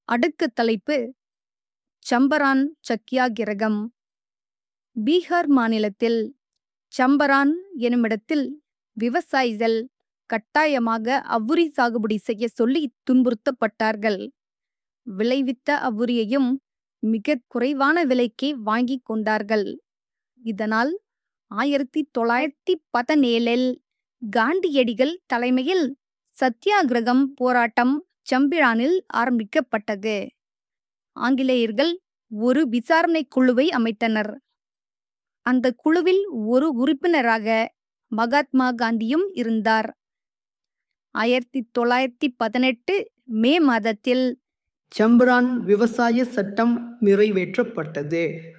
அடுத்த தலைப்பு சம்பரான் சத்தியாகிரகம் பீகார் மாநிலத்தில் சம்பரான் எனுமிடத்தில் விவசாயிகள் கட்டாயமாக அவ்வுரி சாகுபடி செய்ய சொல்லி துன்புறுத்தப்பட்டார்கள் விளைவித்த அவ்வுரியையும் மிக குறைவான விலைக்கு வாங்கிக் கொண்டார்கள் இதனால் ஆயிரத்தி தொள்ளாயிரத்தி பதினேழில் காந்தியடிகள் தலைமையில் சத்தியாகிரகம் போராட்டம் சம்பிரானில் ஆரம்பிக்கப்பட்டது ஆங்கிலேயர்கள் ஒரு விசாரணை குழுவை அமைத்தனர் அந்த குழுவில் ஒரு உறுப்பினராக மகாத்மா காந்தியும் இருந்தார் ஆயிரத்தி தொள்ளாயிரத்தி பதினெட்டு மே மாதத்தில் சம்பரான் விவசாய சட்டம் நிறைவேற்றப்பட்டது